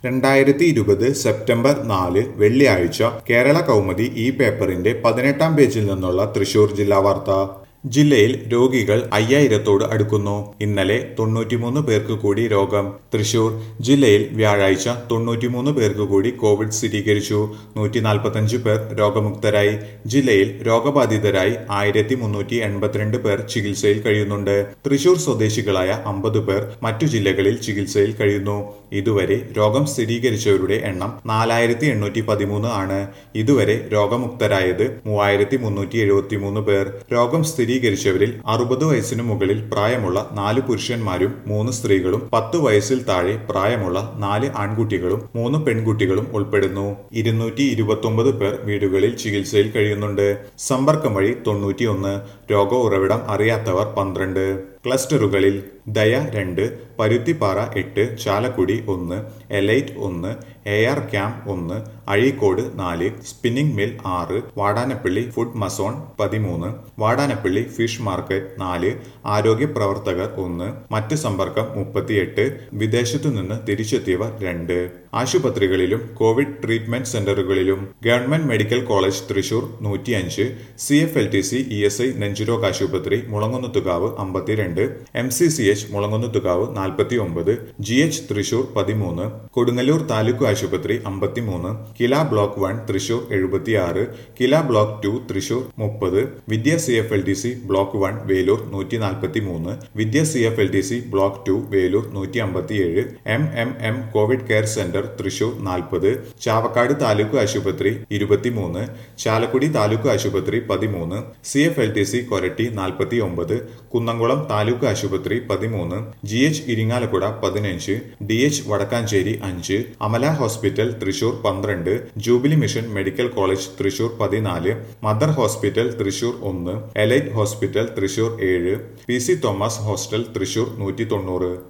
രണ്ടായിരത്തി ഇരുപത് സെപ്റ്റംബർ നാല് വെള്ളിയാഴ്ച കേരള കൗമുദി ഈ പേപ്പറിന്റെ പതിനെട്ടാം പേജിൽ നിന്നുള്ള തൃശൂർ ജില്ലാ വാർത്ത ജില്ലയിൽ രോഗികൾ അയ്യായിരത്തോട് അടുക്കുന്നു ഇന്നലെ തൊണ്ണൂറ്റിമൂന്ന് പേർക്ക് കൂടി രോഗം തൃശൂർ ജില്ലയിൽ വ്യാഴാഴ്ച തൊണ്ണൂറ്റിമൂന്ന് പേർക്ക് കൂടി കോവിഡ് സ്ഥിരീകരിച്ചു നൂറ്റി നാൽപ്പത്തഞ്ച് പേർ രോഗമുക്തരായി ജില്ലയിൽ രോഗബാധിതരായി ആയിരത്തി മുന്നൂറ്റി എൺപത്തിരണ്ട് പേർ ചികിത്സയിൽ കഴിയുന്നുണ്ട് തൃശൂർ സ്വദേശികളായ അമ്പത് പേർ മറ്റു ജില്ലകളിൽ ചികിത്സയിൽ കഴിയുന്നു ഇതുവരെ രോഗം സ്ഥിരീകരിച്ചവരുടെ എണ്ണം നാലായിരത്തി എണ്ണൂറ്റി പതിമൂന്ന് ആണ് ഇതുവരെ രോഗമുക്തരായത് മൂവായിരത്തി മുന്നൂറ്റി എഴുപത്തി മൂന്ന് പേർ രോഗം സ്ഥിരീകരിച്ചവരിൽ അറുപത് വയസ്സിനു മുകളിൽ പ്രായമുള്ള നാല് പുരുഷന്മാരും മൂന്ന് സ്ത്രീകളും പത്ത് വയസ്സിൽ താഴെ പ്രായമുള്ള നാല് ആൺകുട്ടികളും മൂന്ന് പെൺകുട്ടികളും ഉൾപ്പെടുന്നു ഇരുന്നൂറ്റി ഇരുപത്തൊമ്പത് പേർ വീടുകളിൽ ചികിത്സയിൽ കഴിയുന്നുണ്ട് സമ്പർക്കം വഴി തൊണ്ണൂറ്റിയൊന്ന് രോഗ ഉറവിടം അറിയാത്തവർ പന്ത്രണ്ട് ക്ലസ്റ്ററുകളിൽ ദയ രണ്ട് പരുത്തിപ്പാറ എട്ട് ചാലക്കുടി ഒന്ന് എലൈറ്റ് ഒന്ന് എ ആർ ക്യാമ്പ് ഒന്ന് അഴീക്കോട് നാല് സ്പിന്നിംഗ് മിൽ ആറ് വാടാനപ്പള്ളി ഫുഡ് മസോൺ പതിമൂന്ന് വാടാനപ്പള്ളി ഫിഷ് മാർക്കറ്റ് നാല് ആരോഗ്യ പ്രവർത്തകർ ഒന്ന് മറ്റ് സമ്പർക്കം മുപ്പത്തിയെട്ട് വിദേശത്തു നിന്ന് തിരിച്ചെത്തിയവർ രണ്ട് ആശുപത്രികളിലും കോവിഡ് ട്രീറ്റ്മെന്റ് സെന്ററുകളിലും ഗവൺമെന്റ് മെഡിക്കൽ കോളേജ് തൃശൂർ നൂറ്റിയഞ്ച് C F L T C E S I നെഞ്ചുരോഗ് ആശുപത്രി മുളങ്ങുന്നത്തുകാവ് അമ്പത്തിരണ്ട് M C C H Mulankunnathukavu നാൽപ്പത്തി ഒമ്പത് ജി എച്ച് തൃശൂർ പതിമൂന്ന് കൊടുങ്ങല്ലൂർ താലൂക്ക് ആശുപത്രി അമ്പത്തിമൂന്ന് കില ബ്ലോക്ക് വൺ തൃശൂർ എഴുപത്തിയാറ് കില ബ്ലോക്ക് ടു തൃശൂർ മുപ്പത് Vidya C F L T C block one Velur നൂറ്റി നാൽപ്പത്തി മൂന്ന് Vidya C F L T C block two Velur നൂറ്റി അമ്പത്തിയേഴ് M M M Covid care centre Thrissur നാൽപ്പത് ചാവക്കാട് താലൂക്ക് ആശുപത്രി ഇരുപത്തിമൂന്ന് ചാലക്കുടി താലൂക്ക് ആശുപത്രി പതിമൂന്ന് C F L T C Koratty നാൽപ്പത്തി ഒമ്പത് കുന്നംകുളം താലൂക്ക് ആശുപത്രി പതിമൂന്ന് ജി എച്ച് ഇരിങ്ങാലക്കുട പതിനഞ്ച് ഡി എച്ച് വടക്കാഞ്ചേരി അഞ്ച് അമല ഹോസ്പിറ്റൽ തൃശൂർ പന്ത്രണ്ട് Jubilee Mission medical college Thrissur പതിനാല് മദർ ഹോസ്പിറ്റൽ തൃശൂർ ഒന്ന് എലൈറ്റ് ഹോസ്പിറ്റൽ തൃശൂർ ഏഴ് P C Thomas hostel Thrissur നൂറ്റി തൊണ്ണൂറ്